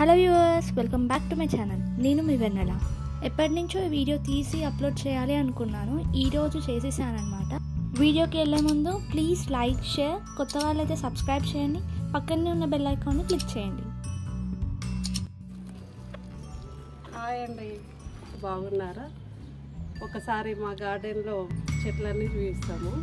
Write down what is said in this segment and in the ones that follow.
Hello viewers welcome back to my channel నేను మీ వెన్నెల ఎప్పటి నుంచో ఈ వీడియో తీసి అప్లోడ్ చేయాలి అనుకున్నాను ఈరోజు చేసేసానమాట వీడియోకి వెళ్ళే ముందు ప్లీజ్ లైక్ షేర్ కొత్త వాళ్ళైతే సబ్స్క్రైబ్ చేయండి పక్కనే ఉన్న బెల్ ఐకాన్ని క్లిక్ చేయండి హాయ్ అండి బాగున్నారా ఒకసారి మా గార్డెన్లో చెట్లన్నీ చూపిస్తాము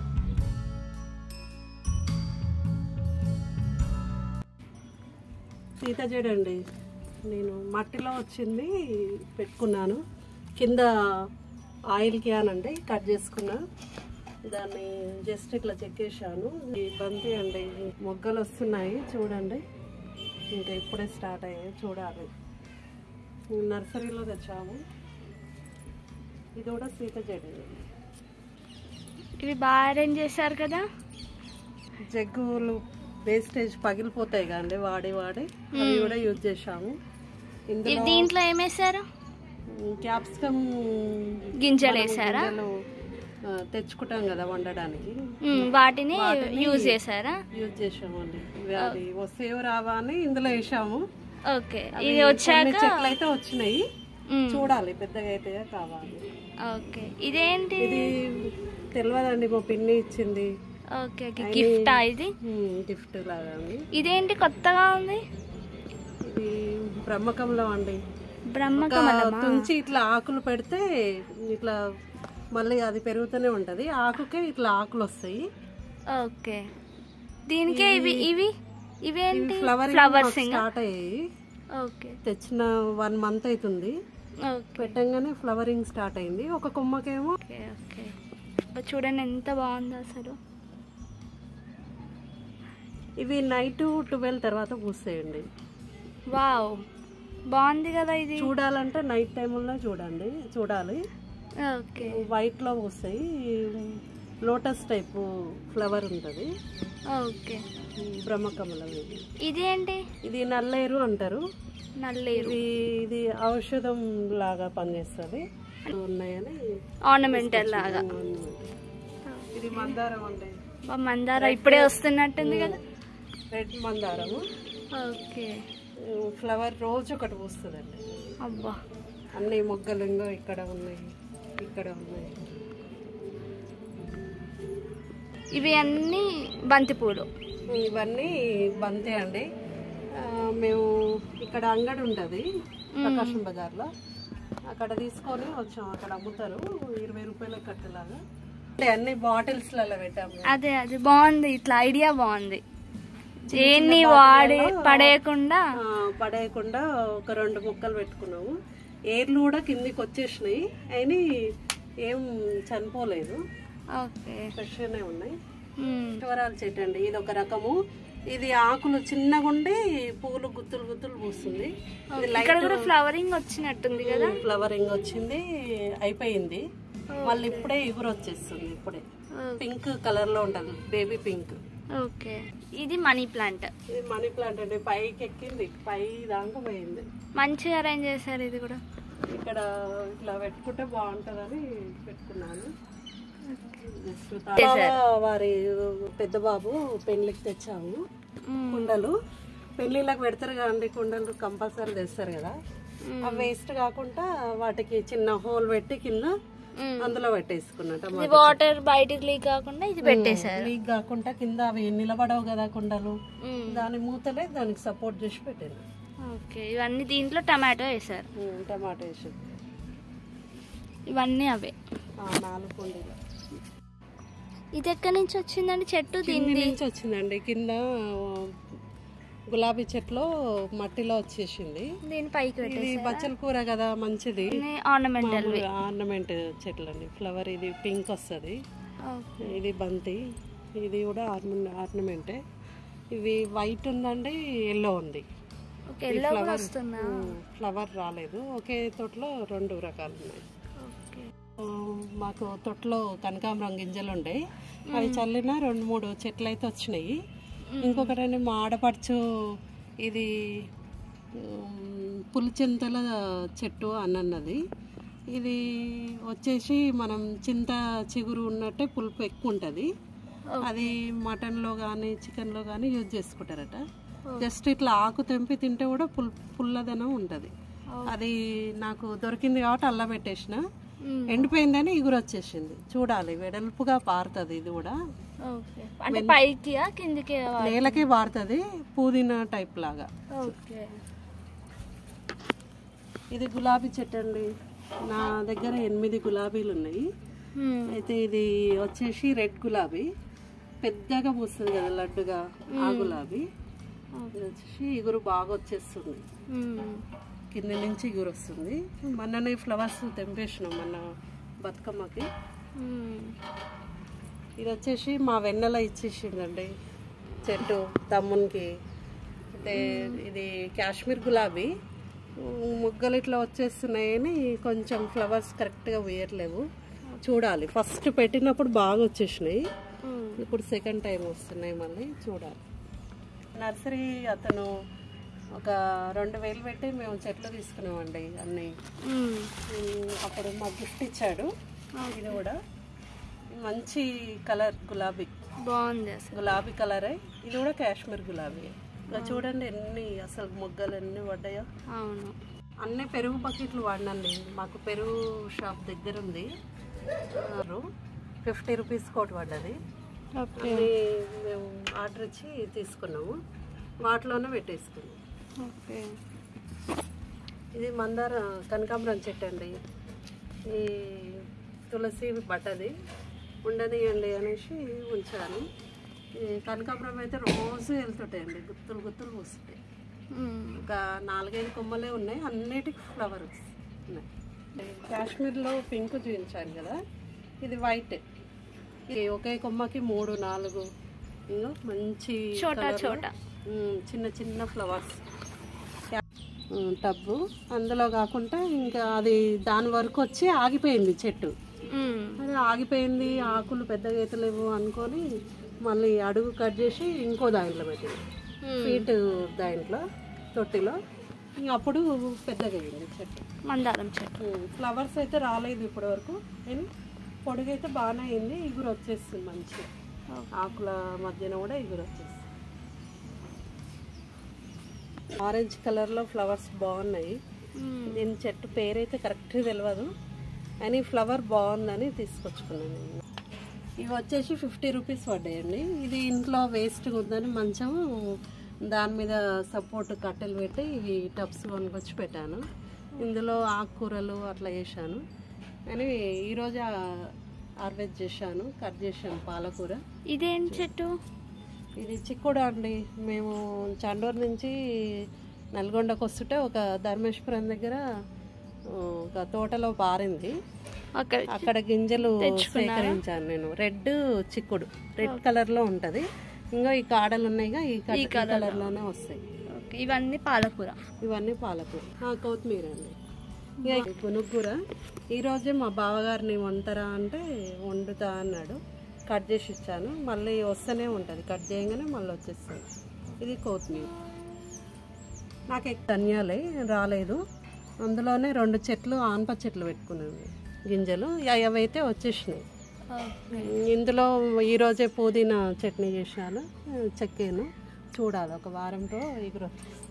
సీత చూడండి నేను మట్టిలో వచ్చింది పెట్టుకున్నాను కింద ఆయిల్ క్యాన్ అండి కట్ చేసుకున్నా దాన్ని జస్ట్ ఇట్లా చెక్కేసాను ఈ బంతి అండి మొగ్గలు వస్తున్నాయి చూడండి ఇంకా ఇప్పుడే స్టార్ట్ అయ్యాయి చూడాలి నర్సరీలో తెచ్చాము ఇది కూడా సీత చెడు ఇవి బాగా అరేంజ్ చేశారు కదా జగ్గులు వేస్టేజ్ పగిలిపోతాయి కదండి వాడి వాడి అవి కూడా యూజ్ చేసాము ఇవి ఇందులో దీంట్లో ఏమేశారు క్యాప్సికమ్ గింజలు వేసారా తెచ్చుకుంటాం కదా వండడానికి మ్మ్, వాటిని వాటిని యూజ్ చేశారా యూజ్ చేసామండి ఇవి అది వస్తేవో రావా అని ఇందులో వేసాము ఓకే అవి ఇది కొన్ని వచ్చాక చెట్లు అయితే వచ్చినాయి మ్మ్, చూడాలి పెద్దగా అయితే కావాలి ఓకే ఇదేంటి ఇది తెలియదండి మా పిన్ని ఇచ్చింది ఓకే ఓకే గిఫ్టా ఇది గిఫ్ట్ లాగా అండి ఇదేంటి కొత్తగా ఉంది ఇది బ్రహ్మకంలో అండి బ్రహ్మకమలమా తుంచి ఇట్లా ఆకులు పెడితే ఇట్లా మళ్ళీ అది పెరుగుతూనే ఉంటది ఆకుకే ఇట్లా ఆకులు వస్తాయి ఓకే దీనికే ఇవి ఇవి ఇవేంటి ఫ్లవర్ ఫ్లవర్స్ స్టార్ట్ అయ్యాయి ఓకే తెచ్చిన వన్ మంత్ అవుతుంది ఓకే పెట్టంగానే ఫ్లవరింగ్ స్టార్ట్ అయింది ఒక కొమ్మకేమో ఓకే ఓకే అబ్బా, చూడండి ఎంత బాగుందో అసలు ఇవి నైట్ ట్వెల్వ్ తర్వాత పూస్తాయండి వావ్ బాగుంది కదా ఇది చూడాలంటే నైట్ టైంలో చూడండి చూడాలి ఓకే వైట్ లో పూస్తాయి లోటస్ టైప్ ఫ్లవర్ ఉంటుంది ఓకే బ్రహ్మకమలం ఇది ఇది ఏంటి ఇది నల్లేరు అంటారు నల్లేరు ఇది ఇది ఔషధం లాగా పనిచేస్తుంది ఉన్నాయని ఆర్నమెంటల్ లాగా ఇది మందారం అండి అబ్బా, మందార ఇప్పుడే వస్తున్నట్టుంది కదా రెడ్ మందారము ఓకే ఫ్లవర్ రోజు ఒకటి పూస్తుందండి అబ్బా అన్ని మొగ్గలు ఇంగో ఇక్కడ ఉన్నాయి ఇక్కడ ఉన్నాయి ఇవి అన్నీ బంతిపూలు ఇవన్నీ బంతే అండి ఆ, మేము ఇక్కడ అంగడి ఉంటుంది ప్రకాశం బజార్లో అక్కడ తీసుకొని వచ్చాం అక్కడ అమ్ముతారు ఇరవై రూపాయల కట్టలాగా అంటే అన్ని బాటిల్స్లలో పెట్టాము అదే అది బాగుంది ఇట్లా ఐడియా బాగుంది దేన్ని వాడి పడేయకుండా ఆ, పడేయకుండా ఒక రెండు ముక్కలు పెట్టుకున్నాము ఏర్లు కూడా కిందికి వచ్చేసినాయి అయినా ఏం చనిపోలేదు ఓకే ఫ్రెష్గానే ఉన్నాయి మ్మ్. శివరాల చెట్టు అండి ఇది ఒక రకము ఇది ఆకులు చిన్నగా ఉండి పూలు గుత్తులు గుత్తులు పూస్తుంది ఇది ఇక్కడ కూడా ఫ్లవరింగ్ వచ్చినట్టుంది కదా ఫ్లవరింగ్ వచ్చింది అయిపోయింది మళ్ళీ ఇప్పుడే ఇగురు వచ్చేస్తుంది ఇప్పుడే పింక్ కలర్ లో ఉంటది బేబీ పింక్ ఓకే ఇది మనీ ప్లాంట్ ఇది మనీ ప్లాంట్ అండి పైకి ఎక్కింది పై దాకా పోయింది మంచిగా అరేంజ్ చేశారు ఇది కూడా ఇక్కడ ఇట్లా పెట్టుకుంటే బాగుంటదని పెట్టుకున్నాను జస్ట్ వారి పెద్ద బాబు పెళ్లికి తెచ్చాము మ్మ్. కుండలు పెళ్లిళ్ళకి పెడతారు కదండి కుండలు కంపల్సరీ తెస్తారు కదా అవి వేస్ట్ కాకుండా వాటికి చిన్న హోల్ పెట్టి కింద మ్మ్. అందులో పెట్టేసుకున్నట్టు ఇది వాటర్ బయటికి లీక్ కాకుండా ఇది పెట్టేశారు లీక్ కాకుండా కింద అవి నిలబడవు కదా కుండలు మ్మ్. దాని మూతలే దానికి సపోర్ట్ చేసి పెట్టాను ఓకే ఇవన్నీ దీంట్లో టమాటో వేశారు ఉమ్, టమాటా వేసి ఇవన్నీ అవే ఆ, నాలుగు కుండీలు ఇది ఎక్కడి నుంచి వచ్చిందండి చెట్టు కింది దీన్ని నుంచి వచ్చిందండి కింద ఆ, గులాబీ చెట్లు మట్టిలో వచ్చేసింది దీని పైకి ఇది పెట్టేసి బచ్చల కూర కదా మంచిది ఆర్నమెంటల్ ఆర్నమెంట్ చెట్లు అండి ఫ్లవర్ ఇది పింక్ వస్తుంది ఇది బంతి ఇది కూడా ఆర్నమెంట్ ఆర్నమెంటే ఇవి వైట్ ఉందండి ఎల్లో ఉంది ఓకే ఎల్లో కూడా వస్తుందా ఫ్లవర్ రాలేదు ఒకే తోటలో రెండు రకాలు ఉన్నాయి ఓకే ఆ, మాకు తొట్లో కనకాంబరం గింజలు ఉండే అవి చల్లిన రెండు మూడు చెట్లు అయితే వచ్చినాయి ఇంకొకటండి మా ఆడపడుచు ఇది ఉమ్, పులిచింతల చెట్టు అని అన్నది ఇది వచ్చేసి మనం చింత చిగురు ఉన్నట్టే పులుపు ఎక్కువ ఉంటుంది అది మటన్లో కానీ చికెన్లో కానీ యూజ్ చేసుకుంటారట జస్ట్ ఇట్లా ఆకు తెంపి తింటే కూడా పుల్ పుల్లదనం ఉంటుంది అది నాకు దొరికింది కాబట్టి అల్ల పెట్టేసిన మ్మ్. ఎండిపోయిందని ఇగురు వచ్చేసింది చూడాలి వెడల్పుగా పారుతుంది ఇది కూడా ఓకే అంటే పైకి కిందికి నేలకే పారుతుంది పుదీనా టైప్ లాగా ఓకే ఇది గులాబీ చెట్టు అండి నా దగ్గర ఎనిమిది గులాబీలు ఉన్నాయి మ్మ్. అయితే ఇది వచ్చేసి రెడ్ గులాబీ పెద్దగా పూస్తుంది కదా లడ్డుగా ఆ గులాబీ ఇది వచ్చేసి ఇగురు బాగా వచ్చేస్తుంది మ్మ్. కింద నుంచి ఇగురు వస్తుంది మొన్ననే ఫ్లవర్స్ తెంపేసినాం మొన్న బతుకమ్మకి మ్మ్. ఇది వచ్చేసి మా వెన్నెల ఇచ్చేసిందండి చెట్టు తమ్మునికి అంటే ఇది కాశ్మీర్ గులాబీ ఉమ్, ముగ్గలు ఇట్లా వచ్చేస్తున్నాయని కొంచెం ఫ్లవర్స్ కరెక్ట్గా వేయట్లేవు చూడాలి ఫస్ట్ పెట్టినప్పుడు బాగా వచ్చేసినాయి మ్మ్. ఇప్పుడు సెకండ్ టైం వస్తున్నాయి మళ్ళీ చూడాలి నర్సరీ అతను ఒక రెండు వేలు పెట్టి మేము చెట్లు తీసుకున్నామండి అన్నీ మ్మ్. ఉమ్, అప్పుడు మాకు గిఫ్ట్ ఇచ్చాడు ఇది కూడా మంచి కలర్ గులాబీ బాగుంది అసలు గులాబీ కలరే ఇది కూడా కాశ్మీర్ గులాబీ ఇంకా చూడండి ఎన్ని అసలు మొగ్గలు ఎన్ని పడ్డాయో అవును అన్ని పెరుగు బకెట్లు వాడినండి మాకు పెరుగు షాప్ దగ్గర ఉంది ఫిఫ్టీ రూపీస్ కోటి పడ్డది ఓకే అన్ని మేము ఆర్డర్ ఇచ్చి తీసుకున్నాము వాటిలోనే పెట్టేసుకున్నాం ఓకే ఇది మందార కనకాంబరం చెట్టు అండి ఈ తులసి బట్టది ఉండనియండి అనేసి ఉంచాను ఈ కనకాంబరం అయితే రోజు వెళ్తుంటాయండి గుత్తులు గుత్తులు పూస్తుంటాయి మ్మ్. ఒక నాలుగైదు కొమ్మలే ఉన్నాయి అన్నిటికీ ఫ్లవర్స్ ఉన్నాయి కాశ్మీర్లో పింక్ చూపించాను కదా ఇది వైట్ ఇది ఒకే కొమ్మకి మూడు నాలుగు ఇంకో మంచి చోటా colour లో, చోటా. ఉమ్, చిన్న చిన్న ఫ్లవర్స్ టబ్బు అందులో కాకుండా ఇంకా అది దాని వరకు వచ్చి ఆగిపోయింది చెట్టు మ్మ్. అది ఆగిపోయింది ఆకులు పెద్దగా అవుతలేవు అనుకొని మళ్ళీ అడుగు కట్ చేసి ఇంకో దాంట్లో పెట్టింది మ్మ్. ఫీట్ దాంట్లో తొట్టిలో ఇంక అప్పుడు పెద్దగా అయింది చెట్టు మందారం చెట్టు ఫ్లవర్స్ అయితే రాలేదు ఇప్పటి వరకు కానీ పొడుగు అయితే బాగానే అయింది ఇగురు వచ్చేస్తుంది మంచిగా ఆకుల మధ్యన కూడా ఇగురు వచ్చేస్తుంది ఆరెంజ్ కలర్లో ఫ్లవర్స్ బాగున్నాయి మ్మ్. దీని చెట్టు పేరైతే కరెక్ట్గా తెలియదు కానీ ఫ్లవర్ బాగుందని తీసుకొచ్చుకున్నాను నేను ఇవి వచ్చేసి ఫిఫ్టీ రూపీస్ పడ్డాయండి ఇది ఇంట్లో వేస్ట్గా ఉందని మంచం దాని మీద సపోర్ట్ కట్టెలు పెట్టి ఇవి టబ్స్ కొనుకొచ్చి పెట్టాను ఇందులో ఆకుకూరలు అట్లా వేసాను కానీ ఈరోజు హార్వెస్ట్ చేశాను కట్ చేశాను పాలకూర ఇదేం చెట్టు ఇది చిక్కుడు అండి మేము చండూరు నుంచి నల్గొండకు వస్తుంటే ఒక ధర్మేశ్వరం దగ్గర ఆ, ఒక తోటలో పారింది అక్కడ అక్కడ గింజలు సేకరించాను నేను రెడ్ చిక్కుడు రెడ్ కలర్ లో ఉంటది ఇంకా ఈ కాడలు ఉన్నాయిగా ఈ కలర్ కలర్ లోనే వస్తాయి ఓకే ఇవన్నీ పాలకూర ఇవన్నీ పాలకూర ఆ, కొత్తిమీర అండి ఇక పునుక్కూర ఈ రోజే మా బావగారిని వంటరా అంటే వండుతా అన్నాడు కట్ చేసి ఇచ్చాను మళ్ళీ వస్తూనే ఉంటుంది కట్ చేయగానే మళ్ళీ వచ్చేస్తుంది ఇది కొత్తిమీర నాకు ఎక్కువ ధనియాలే రాలేదు అందులోనే రెండు చెట్లు ఆనప చెట్లు పెట్టుకున్నాను గింజలు అవి అయితే వచ్చేసినాయి ఇందులో ఈరోజే పుదీనా చట్నీ చేశాను చెక్కాను చూడాలి ఒక వారంతో ఎగురు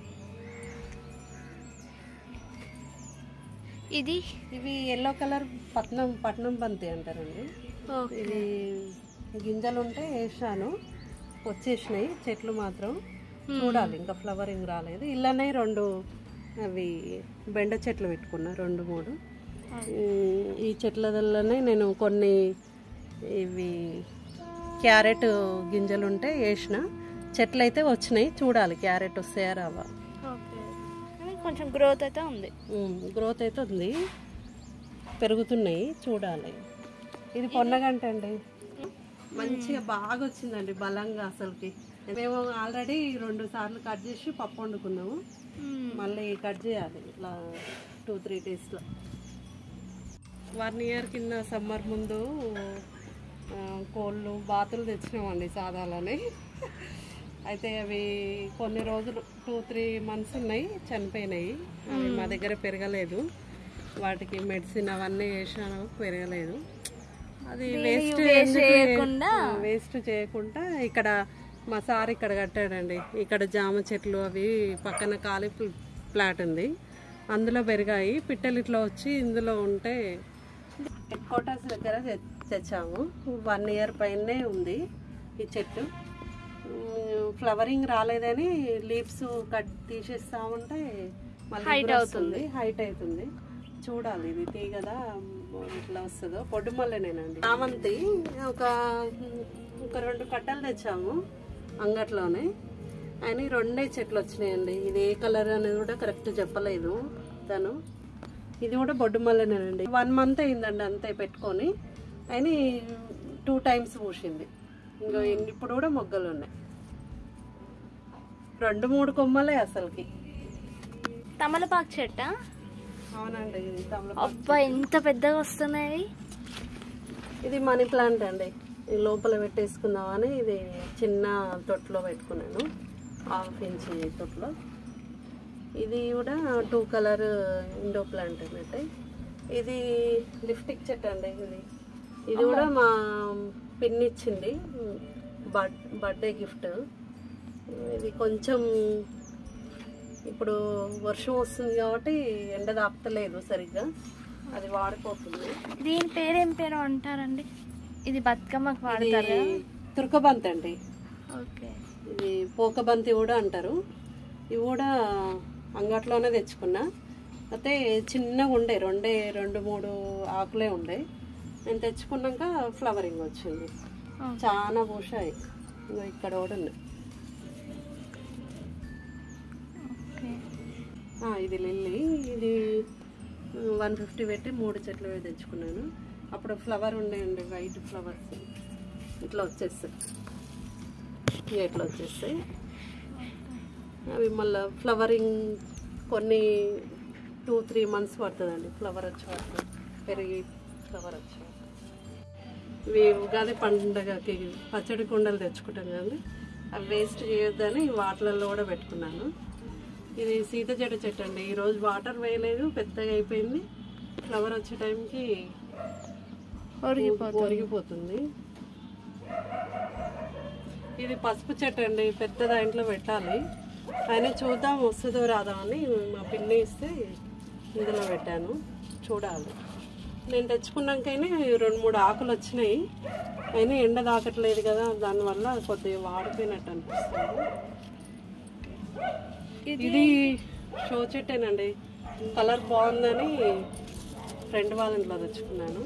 ఇది ఇవి ఎల్లో కలర్ పట్నం పట్నం బంతి అంటారండి ఓకే ఇవి గింజలు ఉంటే వేసాను వచ్చేసినాయి చెట్లు మాత్రం చూడాలి ఇంకా ఫ్లవరింగ్ రాలేదు ఇలానే రెండు అవి బెండ చెట్లు పెట్టుకున్నా రెండు మూడు ఉమ్, ఈ చెట్లలోనే నేను కొన్ని ఇవి క్యారెట్ గింజలు ఉంటే వేసిన చెట్లు అయితే వచ్చినాయి చూడాలి క్యారెట్ వస్తాయా రావా ఓకే కానీ కొంచెం గ్రోత్ అయితే ఉంది గ్రోత్ అయితే ఉంది పెరుగుతున్నాయి చూడాలి ఇది పొన్నగంట అండి మంచిగా బాగా వచ్చిందండి బలంగా అసలుకి మేము ఆల్రెడీ రెండు సార్లు కట్ చేసి పప్పు వండుకున్నాము మళ్ళీ కట్ చేయాలి ఇట్లా టూ త్రీ డేస్లో వన్ ఇయర్ కింద సమ్మర్ ముందు ఆ, కోళ్ళు బాతులు తెచ్చినామండి సాదాలని అయితే అవి కొన్ని రోజులు టూ త్రీ మంత్స్ ఉన్నాయి చనిపోయినాయి అవి మా దగ్గర పెరగలేదు వాటికి మెడిసిన్ అవన్నీ వేసాను పెరగలేదు అది వేస్ట్ చేయకుండా వేస్ట్ చేయకుండా ఇక్కడ మా సార్ ఇక్కడ కట్టాడండి ఇక్కడ జామ చెట్లు అవి పక్కన ఖాళీ ప్ల- ప్లాట్ ఉంది అందులో పెరిగాయి పిట్టలు ఇట్లా వచ్చి ఇందులో ఉంటే హెడ్ క్వార్టర్స్ దగ్గర తె- తెచ్చాము వన్ ఇయర్ పైనే ఉంది ఈ చెట్టు ఫ్లవరింగ్ రాలేదని లీవ్స్ కట్ తీసేస్తా ఉంటే హైట్ అవుతుంది హైట్ అవుతుంది చూడాలి ఇది తీగదా ఇట్లా వస్తుందో పొడ్డు మల్లెనేనండి చామంతి ఒక ఒక రెండు కట్టలు తెచ్చాము అంగట్లోనే అని రెండే చెట్లు వచ్చినాయండి ఇది ఏ కలర్ అనేది కూడా కరెక్ట్ చెప్పలేదు తను ఇది కూడా బొడ్డు మల్లెనేనండి వన్ మంత్ అయిందండి అంతే పెట్టుకొని అని టూ టైమ్స్ పూసింది ఇంకా ఇప్పుడు కూడా మొగ్గలు ఉన్నాయి రెండు మూడు కొమ్మలే అసలుకి తమలపాకు చెట్ట అవునండి ఇది తమలపాకు. అబ్బా ఎంత పెద్దగా వస్తున్నాయి ఇది మనీ ప్లాంట్ అండి ఈ లోపల పెట్టేసుకుందామని ఇది చిన్న తొట్టులో పెట్టుకున్నాను హాఫ్ ఇంచ్ తొట్టులో ఇది కూడా టూ కలర్ ఇండో ప్లాంట్ అన్నట్టు ఇది లిఫ్టిక్ చెట్టు అండి ఇది ఇది కూడా మా పిన్ ఇచ్చింది బర్త్ బర్త్డే గిఫ్ట్ ఇది కొంచెం ఇప్పుడు వర్షం వస్తుంది కాబట్టి ఎండ దాపుతలేదు సరిగ్గా అది వాడిపోతుంది దీని పేరేం పేరు అంటారండి ఇది బతుకమ్మకు వాడతారు కదా? తుర్కబంతి అండి ఓకే ఇది పోకబంతి కూడా అంటారు ఇవి కూడా అంగట్లోనే తెచ్చుకున్నా అయితే చిన్నగా ఉండే రెండే రెండు మూడు ఆకులే ఉండే నేను తెచ్చుకున్నాక ఫ్లవరింగ్ వచ్చింది ఓకే. చాలా పూసాయి ఇగో ఇక్కడ కూడా ఉన్నాయి ఓకే ఆ, ఇది లిల్లీ ఇది వన్ ఫిఫ్టీ పెట్టి మూడు చెట్లు తెచ్చుకున్నాను అప్పుడు ఫ్లవర్ ఉండేయండి వైట్ ఫ్లవర్స్ ఇట్లా వచ్చేస్తాయి ఇక ఇట్లా వచ్చేస్తాయి అవి మళ్ళీ ఫ్లవరింగ్ కొన్ని టూ త్రీ మంత్స్ పడుతుందండి ఫ్లవర్ వచ్చే వరకు పెరిగి ఫ్లవర్ వచ్చే వరకు ఇవి ఉగాది పండుగకి పచ్చడి కుండలు తెచ్చుకుంటాం కదండి అవి వేస్ట్ చేయొద్దని వాటిలలో కూడా పెట్టుకున్నాను ఇది సీత చెట్టు చెట్టు అండి ఈరోజు వాటర్ వేయలేదు పెద్దగా అయిపోయింది ఫ్లవర్ వచ్చే టైంకి ఒరిగిపోతుంది ఒరిగిపోతుంది ఇది పసుపు చెట్టు అండి పెద్ద దాంట్లో పెట్టాలి ఆయన చూద్దాం వస్తుందో రాదా అని మా పిన్ని ఇస్తే ఇందులో పెట్టాను చూడాలి నేను తెచ్చుకున్నాకైనా రెండు మూడు ఆకులు వచ్చినాయి అయినా ఎండ తాకట్లేదు కదా దానివల్ల కొద్దిగా వాడిపోయినట్టు అనిపిస్తుంది ఇది షో చెట్టేనండి కలర్ బాగుందని ఫ్రెండ్ వాళ్ళ ఇంట్లో తెచ్చుకున్నాను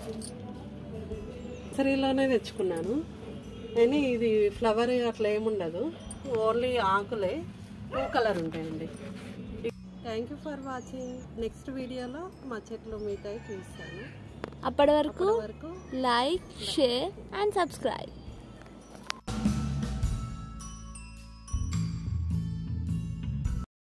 నర్సరీలోనే తెచ్చుకున్నాను కానీ ఇది ఫ్లవర్ అట్లా ఏముండదు ఓన్లీ ఆకులే టూ కలర్ ఉంటాయండి thank you for watching next వీడియోలో మా చెట్లు మీకై చూస్తాను అప్పటి వరకు వరకు లైక్ షేర్ అండ్ సబ్స్క్రైబ్